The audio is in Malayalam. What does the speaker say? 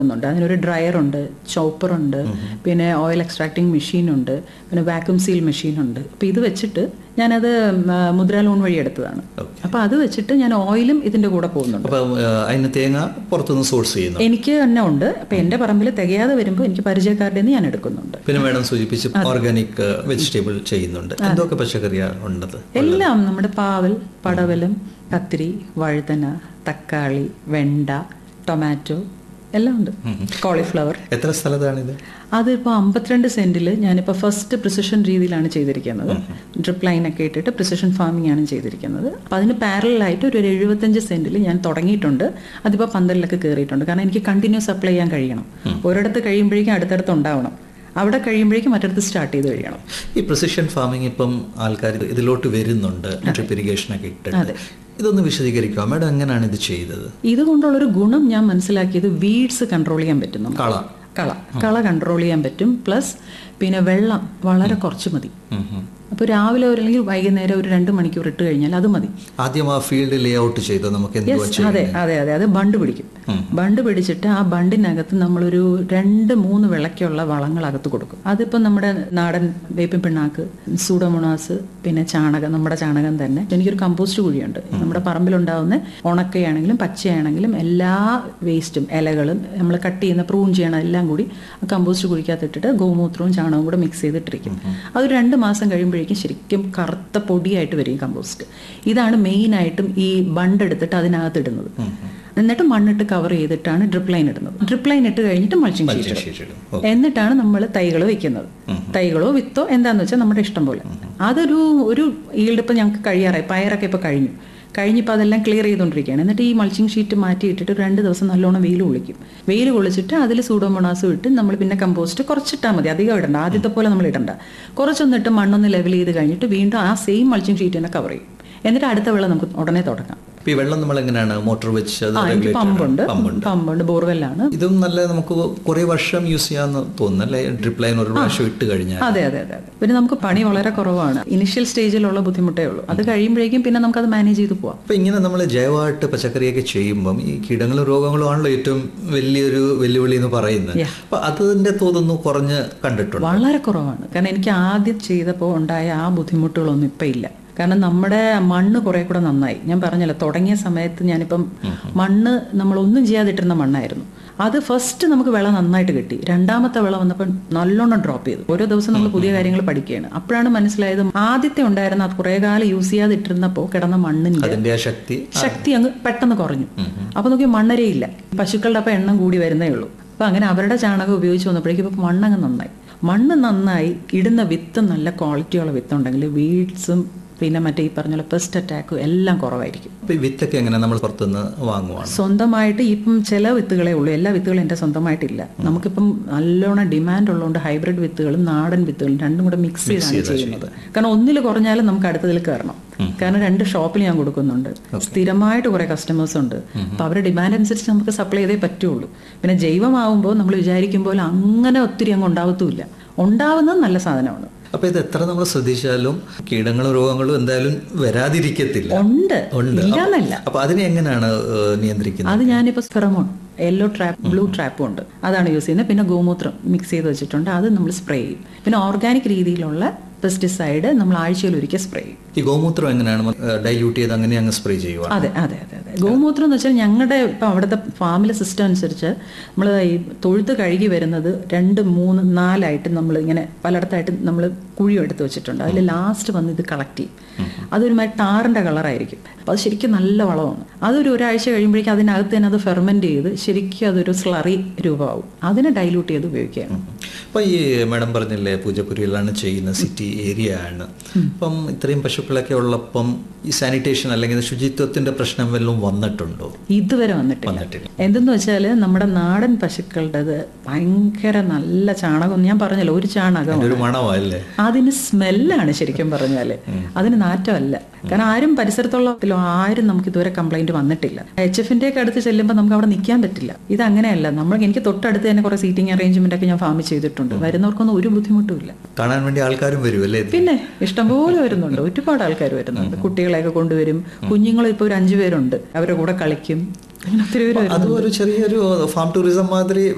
ഉണ്ട് അതിനൊരു ഡ്രയർ ഉണ്ട് ചോപ്പർ ഉണ്ട് പിന്നെ ഓയിൽ എക്സ്ട്രാക്ടിങ് മെഷീൻ ഉണ്ട് പിന്നെ വാക്യൂം സീൽ മെഷീൻ ഉണ്ട് അപ്പോൾ ഇത് വെച്ചിട്ട് ഞാനത് ആ, മുദ്ര ലോൺ വഴി എടുത്തതാണ് അപ്പോൾ അത് വെച്ചിട്ട് ഞാൻ ഓയിലും ഇതിന്റെ കൂടെ പോകുന്നുണ്ട് അപ്പൊ അതിന് തേങ്ങ പുറത്തുനിന്ന് സോഴ്സ് ചെയ്യുന്നു എനിക്ക് തന്നെ ഉണ്ട് അപ്പം എൻ്റെ പറമ്പിൽ തികയാതെ വരുമ്പോൾ എനിക്ക് പരിചയക്കാരുടെ നിന്ന് ഞാൻ എടുക്കുന്നുണ്ട് പിന്നെ മാഡം സൂചിപ്പിച്ച് ഓർഗാനിക് വെജിറ്റബിൾ ചെയ്യുന്നുണ്ട് എന്തൊക്കെ പച്ചക്കറിയാണ് ഉള്ളത് എല്ലാം നമ്മുടെ പാവൽ പടവലം കത്തിരി വഴുതന തക്കാളി വെണ്ട ടൊമാറ്റോ എല്ലാം ഉണ്ട് കോളിഫ്ലവർ എത്ര സ്ഥലത്താണിത് അതിപ്പോൾ അമ്പത്തിരണ്ട് സെന്റിൽ ഞാനിപ്പോൾ ഫസ്റ്റ് പ്രിസിഷൻ രീതിയിലാണ് ചെയ്തിരിക്കുന്നത് ഡ്രിപ്പ് ലൈൻ ഒക്കെ ഇട്ടിട്ട് പ്രിസിഷൻ ഫാമിംഗ് ആണ് ചെയ്തിരിക്കുന്നത് അപ്പം അതിന് പാരലായിട്ട് ഒരു എഴുപത്തഞ്ച് സെന്റിൽ ഞാൻ തുടങ്ങിയിട്ടുണ്ട് അതിപ്പോൾ പന്തലിലൊക്കെ കയറിയിട്ടുണ്ട് കാരണം എനിക്ക് കണ്ടിന്യൂസ് സപ്ലൈ ചെയ്യാൻ കഴിയണം ഒരിടത്ത് കഴിയുമ്പോഴേക്കും അടുത്തടുത്ത് ഉണ്ടാവണം അവിടെ കഴിയുമ്പോഴേക്കും മറ്റടുത്ത് സ്റ്റാർട്ട് ചെയ്ത് കഴിയണം ഈ പ്രസിഷൻ ഫാമിംഗ് ഇപ്പം ആൾക്കാർ ഇതിലോട്ട് വരുന്നുണ്ട് ഡ്രിപ്പ് ഇറിഗേഷൻ ഒക്കെ ഇട്ടിട്ട് ഇതൊന്ന് വിശദീകരിക്കുക മാഡം എങ്ങനെയാണ് ഇത് ചെയ്തത് ഇതുകൊണ്ടുള്ളൊരു ഗുണം ഞാൻ മനസ്സിലാക്കിയത് വീഡ്സ് കൺട്രോൾ ചെയ്യാൻ പറ്റും നമുക്ക് കള കള കള കൺട്രോൾ ചെയ്യാൻ പറ്റും പ്ലസ് പിന്നെ വെള്ളം വളരെ കുറച്ച് മതി ഉം ഉം. അപ്പോൾ രാവിലെ ഒരു അല്ലെങ്കിൽ വൈകുന്നേരം ഒരു രണ്ട് മണിക്കൂർ ഇട്ട് കഴിഞ്ഞാൽ അത് മതി ആദ്യം ആ ഫീൽഡ് ലേ ഔട്ട് ചെയ്ത് നമുക്ക് എന്തുവാ Yes, അതെ അതെ അതെ അത് ബണ്ട് പിടിക്കും ബണ്ട് പിടിച്ചിട്ട് ആ ബണ്ടിനകത്ത് നമ്മളൊരു രണ്ട് മൂന്ന് വിളക്കുള്ള വളങ്ങൾ അകത്ത് കൊടുക്കും അതിപ്പോൾ നമ്മുടെ നാടൻ വേപ്പിൻ പിണ്ണാക്ക് സൂഡോമോണാസ് പിന്നെ ചാണകം നമ്മുടെ ചാണകം തന്നെ എനിക്കൊരു കമ്പോസ്റ്റ് കുഴിയുണ്ട് നമ്മുടെ പറമ്പിലുണ്ടാവുന്ന ഉണക്കയാണെങ്കിലും പച്ചയാണെങ്കിലും എല്ലാ വേസ്റ്റും ഇലകളും നമ്മൾ കട്ട് ചെയ്യുന്ന പ്രൂൺ ചെയ്യണം എല്ലാം കൂടി ആ കമ്പോസ്റ്റ് കുഴിക്കകത്ത് ഇട്ടിട്ട് ഗോമൂത്രവും ചാണകവും കൂടെ മിക്സ് ചെയ്തിട്ടിരിക്കും അതൊരു രണ്ട് മാസം കഴിയുമ്പോഴേക്കും ശരിക്കും കറുത്ത പൊടിയായിട്ട് വരും ഈ കമ്പോസ്റ്റ് ഇതാണ് മെയിനായിട്ടും ഈ ബണ്ട് എടുത്തിട്ട് അതിനകത്ത് ഇടുന്നത് എന്നിട്ട് മണ്ണിട്ട് കവർ ചെയ്തിട്ടാണ് ഡ്രിപ്പ് ലൈൻ ഇടുന്നത് ഡ്രിപ്പ് ലൈൻ ഇട്ട് കഴിഞ്ഞിട്ട് മൾച്ചിങ് ഷീറ്റ് ഇടും ശരി എന്നിട്ടാണ് നമ്മൾ തൈകൾ വെക്കുന്നത് തൈകളോ വിത്തോ എന്താന്ന് വെച്ചാൽ നമ്മുടെ ഇഷ്ടം പോലെ അതൊരു ഒരു ഈൽഡ് ഇപ്പം ഞങ്ങൾക്ക് കഴിയാറായി പയറൊക്കെ ഇപ്പൊ കഴിഞ്ഞു കഴിഞ്ഞിപ്പോൾ അതെല്ലാം ക്ലിയർ ചെയ്തുകൊണ്ടിരിക്കുകയാണ് എന്നിട്ട് ഈ മൾച്ചിങ് ഷീറ്റ് മാറ്റി ഇട്ടിട്ട് ഒരു രണ്ട് ദിവസം നല്ലോണം വെയിൽ കൊള്ളിക്കും വെയിൽ കൊള്ളിച്ചിട്ട് അതിൽ സൂഡോമോണാസും ഇട്ട് നമ്മൾ പിന്നെ കമ്പോസ്റ്റ് കുറച്ചിട്ടാൽ മതി അധികം ഇടണ്ട ആദ്യത്തെ പോലെ നമ്മൾ ഇടണ്ട കുറച്ചൊന്നിട്ട് മണ്ണൊന്ന് ലെവൽ ചെയ്ത് കഴിഞ്ഞിട്ട് വീണ്ടും ആ സെയിം മൾച്ചിങ് ഷീറ്റ് തന്നെ കവർ ചെയ്യും എന്നിട്ട് അടുത്ത വെള്ളം നമുക്ക് ഉടനെ തുടങ്ങാം ഇപ്പൊ ഈ വെള്ളം നമ്മൾ എങ്ങനെയാണ് മോട്ടോർ വെച്ച് അത് ആ എനിക്ക് regulate പമ്പുണ്ട് ചെയ്യണം? പമ്പുണ്ട് പമ്പുണ്ട് ബോർവെല്ലാണ് ഇതും നല്ല നമുക്ക് കുറെ വർഷം യൂസ് ചെയ്യാന്ന് തോന്നുന്നു അല്ലേ ഡ്രിപ്പ് ലൈൻ ഒരു പ്രാവശ്യം ഇട്ട് കഴിഞ്ഞാൽ അതെ അതെ അതെ അതെ പിന്നെ നമുക്ക് പണി വളരെ കുറവാണ് ഇനിഷ്യൽ സ്റ്റേജിലുള്ള ബുദ്ധിമുട്ടേ ഉള്ളൂ അത് കഴിയുമ്പോഴേക്കും പിന്നെ നമുക്കത് മാനേജ് ചെയ്ത് പോവാം അപ്പൊ ഇങ്ങനെ നമ്മൾ ജൈവമായിട്ട് പച്ചക്കറിയൊക്കെ ചെയ്യുമ്പം ഈ കീടങ്ങളും രോഗങ്ങളും ആണല്ലോ ഏറ്റവും വലിയൊരു വെല്ലുവിളി എന്ന് പറയുന്നത് Yeah. അപ്പൊ അതിന്റെ തോതൊന്നും കുറഞ്ഞ് കണ്ടിട്ടുണ്ട് വളരെ കുറവാണ് കാരണം എനിക്ക് ആദ്യം ചെയ്തപ്പോൾ ഉണ്ടായ ആ ബുദ്ധിമുട്ടുകളൊന്നും ഇപ്പം ഇല്ല കാരണം നമ്മുടെ മണ്ണ് കുറെ കൂടെ നന്നായി ഞാൻ പറഞ്ഞല്ലോ തുടങ്ങിയ സമയത്ത് ഞാനിപ്പം മണ്ണ് നമ്മൾ ഒന്നും ചെയ്യാതിട്ടിരുന്ന മണ്ണായിരുന്നു അത് ഫസ്റ്റ് നമുക്ക് വിള നന്നായിട്ട് കിട്ടി രണ്ടാമത്തെ വിള വന്നപ്പോൾ നല്ലോണം ഡ്രോപ്പ് ചെയ്തു ഓരോ ദിവസം നമ്മൾ പുതിയ കാര്യങ്ങൾ പഠിക്കുകയാണ് അപ്പോഴാണ് മനസ്സിലായത് ആദ്യത്തെ ഉണ്ടായിരുന്ന അത് കുറേ കാലം യൂസ് ചെയ്യാതിട്ടിരുന്നപ്പോൾ കിടന്ന മണ്ണിന്റെ അതിന്റെ ആ ശക്തി ശക്തി അങ്ങ് പെട്ടെന്ന് കുറഞ്ഞു അപ്പൊ നോക്കി മണ്ണരയില്ല പശുക്കളുടെ അപ്പം എണ്ണം കൂടി വരുന്നേ ഉള്ളൂ അപ്പൊ അങ്ങനെ അവരുടെ ചാണകം ഉപയോഗിച്ച് വന്നപ്പോഴേക്കും ഇപ്പൊ മണ്ണങ്ങ് നന്നായി മണ്ണ് നന്നായി ഇടുന്ന വിത്ത് നല്ല ക്വാളിറ്റിയുള്ള വിത്തുണ്ടെങ്കിൽ വീഡ്സും പിന്നെ മറ്റേ ഈ പറഞ്ഞ പോലെ പെസ്റ്റ് അറ്റാക്കും എല്ലാം കുറവായിരിക്കും അപ്പൊ ഈ വിത്തൊക്കെ എങ്ങനെ നമ്മൾ പുറത്തുനിന്ന് വാങ്ങുവാണ് സ്വന്തമായിട്ട് ഇപ്പം ചില വിത്തുകളേ ഉള്ളൂ എല്ലാ വിത്തുകളും എൻ്റെ സ്വന്തമായിട്ടില്ല നമുക്കിപ്പം നല്ലോണം ഡിമാൻഡ് ഉള്ളതുകൊണ്ട് ഹൈബ്രിഡ് വിത്തുകളും നാടൻ വിത്തുകളും രണ്ടും കൂടെ മിക്സ് ചെയ്താണ് ചെയ്യുന്നത് കാരണം ഒന്നിൽ കുറഞ്ഞാലും നമുക്ക് അടുത്തതിൽ കയറണം കാരണം രണ്ട് ഷോപ്പിൽ ഞാൻ കൊടുക്കുന്നുണ്ട് സ്ഥിരമായിട്ട് കുറെ കസ്റ്റമേഴ്സ് ഉണ്ട് അപ്പൊ അവരുടെ ഡിമാൻഡ് അനുസരിച്ച് നമുക്ക് സപ്ലൈ ചെയ്തേ പറ്റുള്ളൂ പിന്നെ ജൈവമാവുമ്പോൾ നമ്മൾ വിചാരിക്കുമ്പോൾ അങ്ങനെ ഒത്തിരി അങ്ങ് ഉണ്ടാവത്തുമില്ല ഉണ്ടാവുന്നത് നല്ല സാധനമാണ് അപ്പൊ ഇത് എത്ര നമ്മൾ ശ്രദ്ധിച്ചാലും കീടങ്ങളും രോഗങ്ങളും എന്തായാലും വരാതിരിക്കത്തില്ല ഉണ്ട് ഉണ്ട് ഇല്ലാന്നല്ല അപ്പൊ അതിനെ എങ്ങനെയാണ് ഏഹ്, നിയന്ത്രിക്കുന്നത് അത് ഞാനിപ്പോൾ ഫെറമോൺ യെല്ലോ ട്രാപ്പ് ബ്ലൂ ട്രാപ്പും ഉണ്ട് അതാണ് യൂസ് ചെയ്യുന്നത് പിന്നെ ഗോമൂത്രം മിക്സ് ചെയ്ത് വെച്ചിട്ടുണ്ട് അത് നമ്മൾ സ്പ്രേ ചെയ്യും പിന്നെ ഓർഗാനിക് രീതിയിലുള്ള പെസ്റ്റിസൈഡ് നമ്മൾ ആഴ്ചയിൽ ഒരിക്കൽ സ്പ്രേ ചെയ്യും ഈ ഗോമൂത്രം എങ്ങനെയാണ് ഡൈല്യൂട്ട് ചെയ്ത് അങ്ങനെ അങ്ങ് സ്പ്രേ ചെയ്യുക അതെ അതെ അതെ അതെ ഗോമൂത്രം എന്ന് വെച്ചാൽ ഞങ്ങളുടെ ഇപ്പം അവിടുത്തെ ഫാമിലെ സിസ്റ്റം അനുസരിച്ച് നമ്മൾ ഈ തൊഴുത്ത് കഴുകി വരുന്നത് രണ്ട് മൂന്ന് നാലായിട്ട് നമ്മൾ ഇങ്ങനെ പലയിടത്തായിട്ട് നമ്മൾ കുഴി എടുത്ത് വെച്ചിട്ടുണ്ട് അതിൽ ലാസ്റ്റ് വന്ന് ഇത് കളക്ട് ചെയ്യും അതൊരുമാതിരി ടാറിൻ്റെ കളറായിരിക്കും അപ്പോൾ അത് ശരിക്കും നല്ല വളമാണ് അതൊരു ഒരാഴ്ച കഴിയുമ്പോഴേക്കും അതിനകത്ത് തന്നെ അത് ഫെർമെൻറ്റ് ചെയ്ത് ശരിക്കും അതൊരു സ്ലറി രൂപമാവും അതിനെ ഡൈല്യൂട്ട് ചെയ്ത് ഉപയോഗിക്കുകയാണ് അപ്പൊ ഈ മാഡം പറഞ്ഞില്ലേ പൂജപ്പുരിയിലാണ് ചെയ്യുന്ന സിറ്റി ഏരിയ ആണ് അപ്പം ഇത്രയും പശുക്കളൊക്കെ ഉള്ളപ്പം ഈ സാനിറ്റേഷൻ അല്ലെങ്കിൽ ശുചിത്വത്തിന്റെ പ്രശ്നം വല്ലതും വന്നിട്ടുണ്ടോ ഇതുവരെ വന്നിട്ടില്ല വന്നിട്ടില്ല എന്തെന്ന് വെച്ചാൽ നമ്മുടെ നാടൻ പശുക്കളുടേത് ഭയങ്കര നല്ല ചാണകം ഞാൻ പറഞ്ഞല്ലോ ഒരു ചാണകം അതിന്റെ ഒരു മണമല്ലേ അതിന് സ്മെല്ലാണ് ശരിക്കും പറഞ്ഞാല് അതിന് നാറ്റമല്ല കാരണം ആരും പരിസരത്തുള്ള ആരും നമുക്ക് ഇതുവരെ കംപ്ലൈന്റ് വന്നിട്ടില്ല എച്ച് എഫിന്റെ ഒക്കെ അടുത്ത് ചെല്ലുമ്പോൾ നമുക്ക് അവിടെ നിൽക്കാൻ പറ്റില്ല ഇത് അങ്ങനെയല്ല നമ്മൾ എനിക്ക് തൊട്ടടുത്ത് തന്നെ കുറെ സീറ്റിംഗ് അറേഞ്ച്മെന്റ് ഒക്കെ ഞാൻ ഫാമിൽ ചെയ്തിട്ടുണ്ട് വരുന്നവർക്കൊന്നും ഒരു ബുദ്ധിമുട്ടും ഇല്ല കാണാൻ വേണ്ടി ആൾക്കാരും വരും അല്ലേ ഇത്? പിന്നെ ഇഷ്ടംപോലെ വരുന്നുണ്ട് ഒരുപാട് ആൾക്കാർ വരുന്നുണ്ട് കുട്ടികളെയൊക്കെ കൊണ്ടുവരും കുഞ്ഞുങ്ങൾ ഇപ്പോൾ ഒരു അഞ്ചു പേരുണ്ട് അവരുടെ കൂടെ കളിക്കും അങ്ങനെ ഒത്തിരി പേര് അതും ഒരു ചെറിയൊരു ഫാം ടൂറിസം മാതിരി